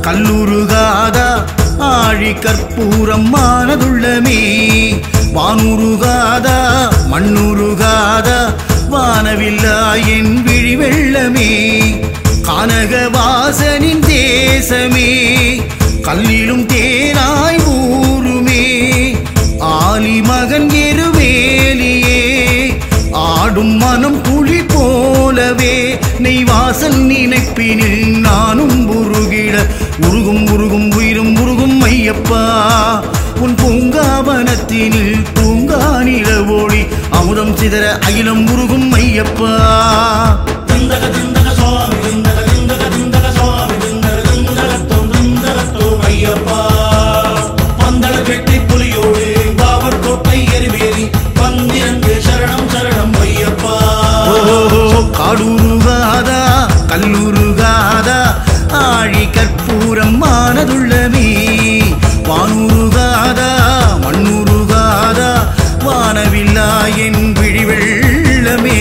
கல்லுருகாதா ஆழி கற்பூரம் மானதுள்ளமே வானுருகாதா மண்ணுருகாதா வானவில்லா என் விழி வெள்ளமே கனகவாசனின் தேசமே கல்லிலும் தேனாய் ஊருமே ஆலி மகன் எருவேலியே ஆடும் மனம் புலி போலவே நெய் வாசல் நினைப்பினில் நானும் உருகிட உருகும் உருகும் உயிரும் உருகும் ஐயப்பா உன் பூங்காவனத்தினில் பூங்கா நிலவோடி அமுதம் சிதற அகிலம் உருகும் ஐயப்பா திந்தக திந்தக சுவாமி திந்தக திந்தக திந்தக சுவாமி திந்தக திந்தகத்தோம் திந்தகத்தோம் ஐயப்பா பந்தள கெட்டி புலியோடு பாவர் கோட்டை எரிவேலி பந்திரங்கு சரணம் சரணம் ஐயப்பா ஓ காடுருகாதா கல்லுருகாதா ஆழி கற்பூரம் மானதுள்ளமே வானுருகாதா மண்ணுருகாதா வானவில்லா என் விழி வெள்ளமே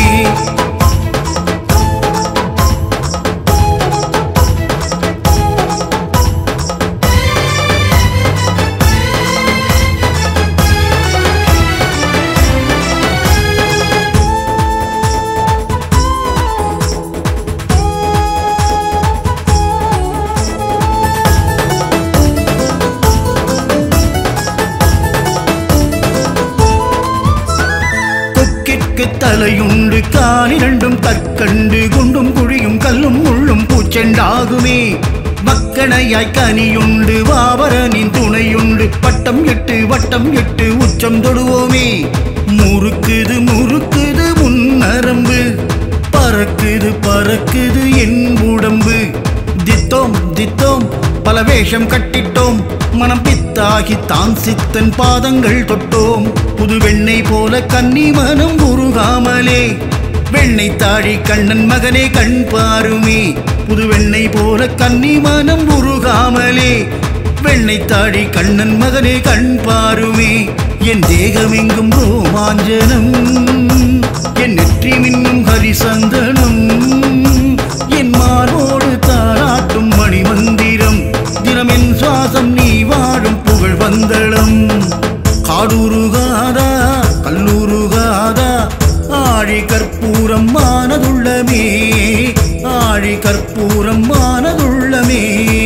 கொக்கிற்கு தலையுண்டு காலிரண்டும் கற்கண்டு குண்டும் குழியும் கல்லும் முள்ளும் பூச்செண்டாகுமே மக்கணையாய் கனியுண்டு வாவரனின் துணையுண்டு பட்டம் எட்டு வட்டம் எட்டு உச்சம் தொடுவோமே முறுக்குது முறுக்குது முன்னரம்பு பறக்குது பறக்குது என் உடம்பு தித்தோம் தித்தோம் பல வேஷம் கட்டிட்டோம் மனம் பித்தாகி தான் சித்தன் பாதங்கள் தொட்டோம் புது வெண்ணெய் போல கன்னி மனம் உருகாமலே வெண்ணெய் தாழி கண்ணன் மகனே கண் பாருமே புது வெண்ணெய் போல கன்னி மனம் உருகாமலே வெண்ணெய் தாழி கண்ணன் மகனே கண் பாருமே என் தேகமெங்கும் ரோமாஞ்சனம் என் நெற்றி மின்னும் ஹரிசந்தனம் என் மார்போடு தாராட்டும் மணிமந்திரம் தினம் என் சுவாசம் நீ வாழும் புகழ் வந்தளம் காடுருகாதா கல்லூருகாதா ஆழி கற்பூரம் மானதுள்ளமே ஆழி கற்பூரம் மானதுள்ளமே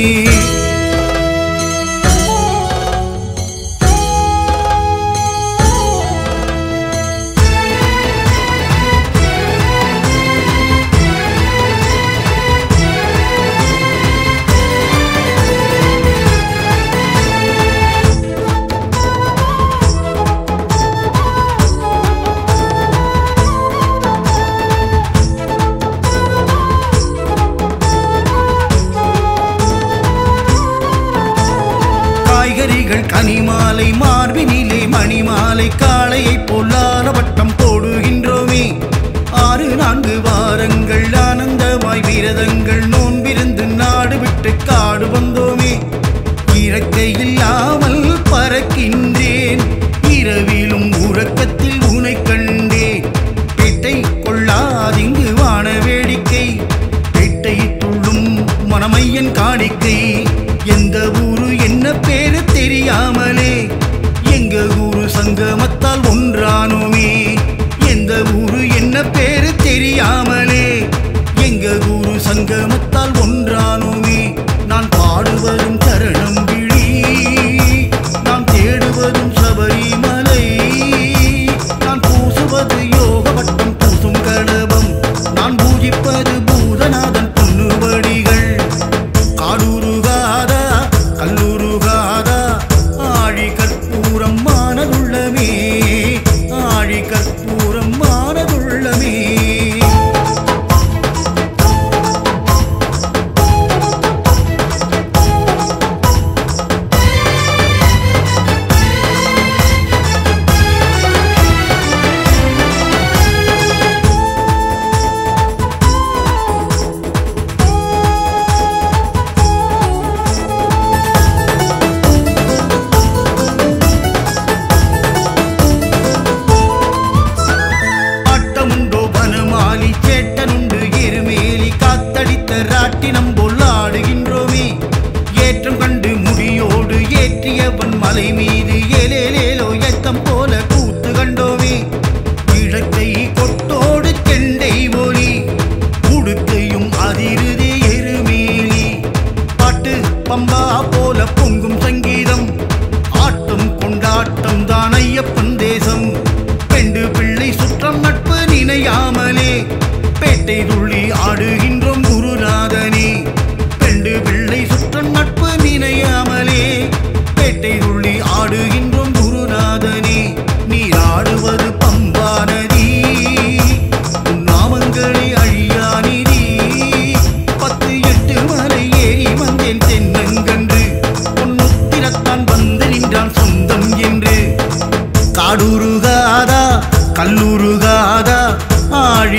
காய்கறிகள் கனிமாலை மார்பினிலே மணிமாலை காளையை பொல்லாத வட்டம் போடுகின்றோமே ஆறு நான்கு வாரங்கள் ஆனந்தமாய் விரதங்கள் நோன்பிருந்து நாடு விட்டு காடு வந்தோமே இறக்கை இல்லாமல் பறக்கின்றேன் இரவிலும் உறக்கத்தில் உனை கண்டேன் பேட்டை கொள்ளாதிங்கு வான வேடிக்கை பேட்டை துள்ளும் மணமையன் காணிக்கை எந்த ஊரு என்ன பேரு தெரியாமலே எங்க ஊரு சங்கமத்தால் ஒன்றானோமே எந்த ஊரு என்ன பேரு தெரியாமலே எங்க ஊரு சங்கமத்தால் ஒன்றானோமே நான் பாடுவ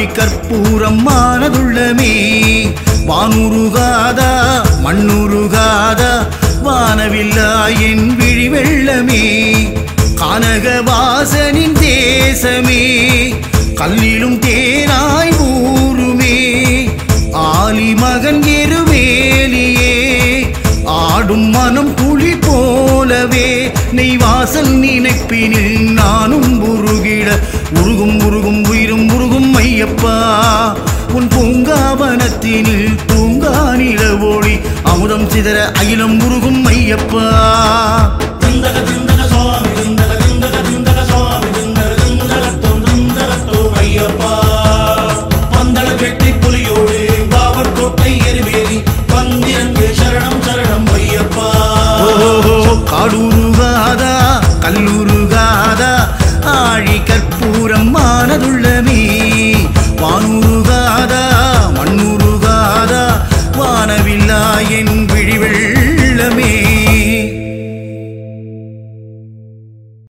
கற்பூரம் மானதுள்ளமே வானுருகாதா மண்ணுருகாதா வானவில்லா என் விழி வெள்ளமே கனகவாசனின் தேசமே கல்லிலும் தேனாய் ஊருமே ஆலி மகன் எருவேலியே ஆடும் மனம் துளி போலவே நெய் வாசல் நினைப்பினில் நானும் உருகிட உருகும் உருகும் உயிரும் உருகும் ஐயப்பா உன் பூங்காவனத்தினில் தூங்கா நில ஒளி அமுதம் சிதற அகிலம் உருகும் ஐயப்பா திந்தக